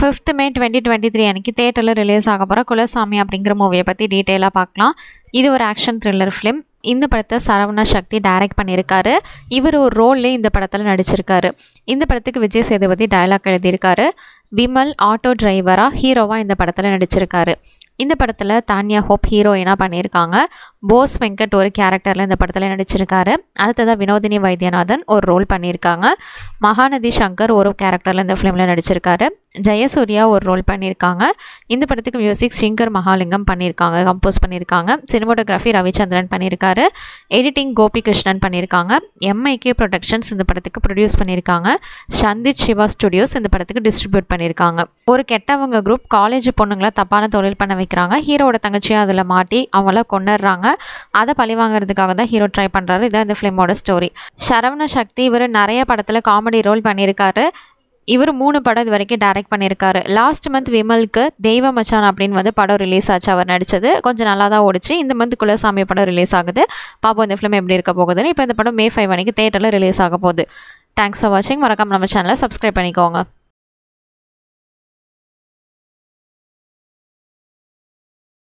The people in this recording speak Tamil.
fifth May twenty twenty three அன்றைக்கி தேட்டரில் ரிலீஸ் ஆக போகிற குலசாமி அப்படிங்கிற மூவியை பற்றி டீட்டெயிலாக பார்க்கலாம் இது ஒரு ஆக்ஷன் த்ரில்லர் ஃபிலிம் இந்த படத்தை சரவணா சக்தி டைரக்ட் பண்ணியிருக்காரு இவர் ஒரு ரோல்லே இந்த படத்தில் நடிச்சிருக்காரு இந்த படத்துக்கு விஜய் சேதுபதி டயலாக் எழுதியிருக்காரு விமல் ஆட்டோ டிரைவராக ஹீரோவாக இந்த படத்தில் நடிச்சிருக்காரு இந்த படத்தில் தானியா ஹோப் ஹீரோயினாக பண்ணியிருக்காங்க போஸ் வெங்கட் ஒரு கேரக்டரில் இந்த படத்தில் நடிச்சிருக்காரு அடுத்ததாக வினோதினி வைத்தியநாதன் ஒரு ரோல் பண்ணியிருக்காங்க மகாநதி சங்கர் ஒரு கேரக்டரில் இந்த ஃபிலிமில் நடிச்சிருக்காரு ஜெயசூர்யா ஒரு ரோல் பண்ணியிருக்காங்க இந்த படத்துக்கு மியூசிக் ஸ்ரீங்கர் மகாலிங்கம் பண்ணியிருக்காங்க கம்போஸ் பண்ணியிருக்காங்க சினிமோட்டோகிராஃபி ரவிச்சந்திரன் பண்ணியிருக்காரு எடிட்டிங் கோபி கிருஷ்ணன் பண்ணியிருக்காங்க எம்ஐகே ப்ரொடக்ஷன்ஸ் இந்த படத்துக்கு ப்ரொடியூஸ் பண்ணியிருக்காங்க சந்தித் சிவா ஸ்டுடியோஸ் இந்த படத்துக்கு டிஸ்ட்ரிபியூட் பண்ணியிருக்காங்க ஒரு கெட்டவங்க குரூப் காலேஜ் பொண்ணுங்களை தப்பான தொழில் பண்ண வைக்கிறாங்க ஹீரோட தங்கச்சியும் அதில் மாட்டி அவங்கள கொண்டுடுறாங்க அதை பழி வாங்குறதுக்காக தான் ஹீரோ ட்ரை பண்ணுறாரு இதான் இந்த ஃபிலிமோட ஸ்டோரி சரவண சக்தி இவர் நிறைய படத்தில் காமெடி ரோல் பண்ணியிருக்காரு இவர் மூணு படம் இது வரைக்கும் டைரக்ட் பண்ணியிருக்காரு லாஸ்ட் மந்த் விமலுக்கு தெய்வ மச்சான் அப்படின்னு வந்து படம் ரிலீஸ் ஆச்சு அவர் நடித்தது கொஞ்சம் நல்லா தான் ஓடிச்சு இந்த மந்த் குலசாமி படம் ரிலீஸ் ஆகுது பார்ப்போம் இந்த ஃபிலிம் எப்படி இருக்க போகுதுன்னு இப்போ இந்த படம் மே ஃபைவ் அன்றைக்கி தேட்டரில் ரிலீஸ் ஆக போகுது தேங்க்ஸ் ஃபார் வாட்சிங் மறக்காம நம்ம சேனலை சப்ஸ்கிரைப் பண்ணிக்கோங்க